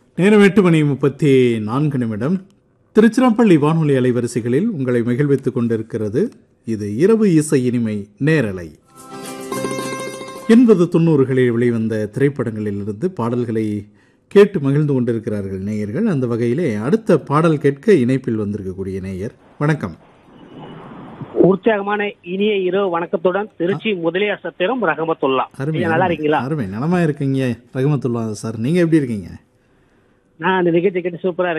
நேரம் எட்டு மணி முப்பத்தி நான்கு நிமிடம் திருச்சிராப்பள்ளி வானொலி அலைவரிசைகளில் உங்களை மகிழ்வித்துக் கொண்டிருக்கிறது இது இரவு இசை இனிமை நேரலை எண்பது தொண்ணூறுகளில் வெளிவந்த திரைப்படங்களிலிருந்து பாடல்களை கேட்டு மகிழ்ந்து கொண்டிருக்கிறார்கள் நேயர்கள் அந்த வகையிலே அடுத்த பாடல் கேட்க இணைப்பில் வந்திருக்கக்கூடிய நேயர் வணக்கம் உற்சாகமான இனிய இரவு வணக்கத்துடன் திருச்சி முதலியார் சத்திரம் ரஹமத்துல்லா அருமை ஐயா, நல்லா இருக்கீங்களா அருமை நலமா இருக்கீங்க ரகுமத்துல்லா சார் நீங்க எப்படி இருக்கீங்க நான் அந்த நிகழ்ச்சி கேட்டு சூப்பரா